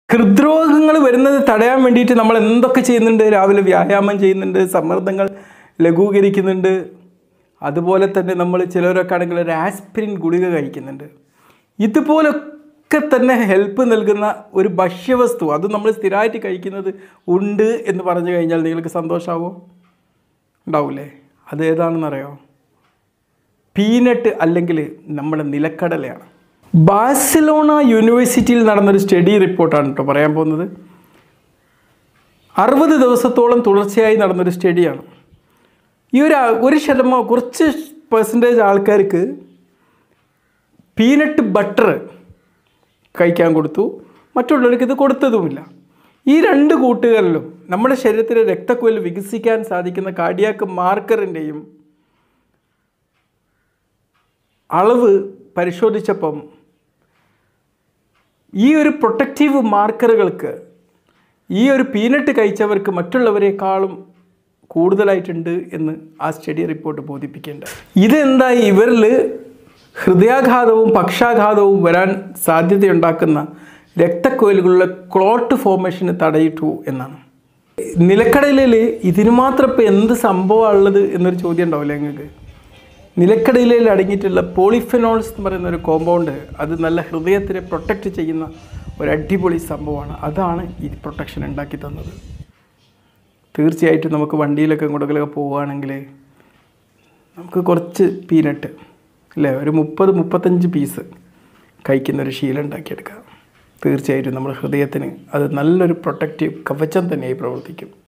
ഹൃദ്രോഗങ്ങൾ വരുന്നത് തടയാൻ വേണ്ടിയിട്ട് നമ്മൾ എന്തൊക്കെ ചെയ്യുന്നുണ്ട് രാവിലെ വ്യായാമം ചെയ്യുന്നുണ്ട് സമ്മർദ്ദങ്ങൾ ലഘൂകരിക്കുന്നുണ്ട് അതുപോലെ തന്നെ നമ്മൾ ചിലരൊക്കെ ആണെങ്കിൽ ഒരു ആസ്പിരിൻ ഗുളിക കഴിക്കുന്നുണ്ട് ഇതുപോലൊക്കെ തന്നെ ഹെൽപ്പ് നൽകുന്ന ഒരു ഭക്ഷ്യവസ്തു അത് നമ്മൾ സ്ഥിരമായിട്ട് കഴിക്കുന്നത് ഉണ്ട് എന്ന് പറഞ്ഞു കഴിഞ്ഞാൽ നിങ്ങൾക്ക് സന്തോഷമാവോ ഉണ്ടാവില്ലേ അത് ഏതാണെന്നറിയോ പീനട്ട് അല്ലെങ്കിൽ നമ്മുടെ നിലക്കടലയാണ് ബാഴ്സലോണ യൂണിവേഴ്സിറ്റിയിൽ നടന്നൊരു സ്റ്റഡി റിപ്പോർട്ടാണ് കേട്ടോ പറയാൻ പോകുന്നത് അറുപത് ദിവസത്തോളം തുടർച്ചയായി നടന്നൊരു സ്റ്റഡിയാണ് ഈ ഒരു ഒരു ശതമാനം കുറച്ച് പെർസെൻറ്റേജ് ആൾക്കാർക്ക് പീനട്ട് ബട്ടർ കഴിക്കാൻ കൊടുത്തു മറ്റുള്ളവർക്ക് ഇത് കൊടുത്തതുമില്ല ഈ രണ്ട് കൂട്ടുകാരിലും നമ്മുടെ ശരീരത്തിലെ രക്തക്കുഴൽ വികസിക്കാൻ സാധിക്കുന്ന കാർഡിയാക്ക് മാർക്കറിൻ്റെയും അളവ് പരിശോധിച്ചപ്പം ഈ ഒരു പ്രൊട്ടക്റ്റീവ് മാർക്കറുകൾക്ക് ഈ ഒരു പീനട്ട് കഴിച്ചവർക്ക് മറ്റുള്ളവരെക്കാളും കൂടുതലായിട്ടുണ്ട് എന്ന് ആ സ്റ്റഡി റിപ്പോർട്ട് ബോധിപ്പിക്കേണ്ടത് ഇതെന്താ ഇവരിൽ ഹൃദയാഘാതവും പക്ഷാഘാതവും വരാൻ സാധ്യതയുണ്ടാക്കുന്ന രക്തക്കുഴലുകളുടെ ക്ലോട്ട് ഫോർമേഷന് തടയിട്ടു എന്നാണ് നിലക്കടലിൽ ഇതിന് മാത്രം ഇപ്പോൾ എന്ത് സംഭവമുള്ളത് എന്നൊരു ചോദ്യം ഉണ്ടാവില്ലേ നിങ്ങൾക്ക് നിലക്കടലിൽ അടങ്ങിയിട്ടുള്ള പോളിഫെനോൾസ് എന്ന് പറയുന്ന ഒരു കോമ്പൗണ്ട് അത് നല്ല ഹൃദയത്തിനെ പ്രൊട്ടക്റ്റ് ചെയ്യുന്ന ഒരു അടിപൊളി സംഭവമാണ് അതാണ് ഈ പ്രൊട്ടക്ഷൻ ഉണ്ടാക്കി തന്നത് തീർച്ചയായിട്ടും നമുക്ക് വണ്ടിയിലൊക്കെ എങ്ങോട്ടെങ്കിലൊക്കെ പോവുകയാണെങ്കിൽ നമുക്ക് കുറച്ച് പീനട്ട് അല്ലേ ഒരു മുപ്പത് മുപ്പത്തഞ്ച് പീസ് കഴിക്കുന്ന ഒരു ശീലം ഉണ്ടാക്കിയെടുക്കാം തീർച്ചയായിട്ടും നമ്മുടെ ഹൃദയത്തിന് അത് നല്ലൊരു പ്രൊട്ടക്റ്റീവ് കവചം തന്നെയായി പ്രവർത്തിക്കും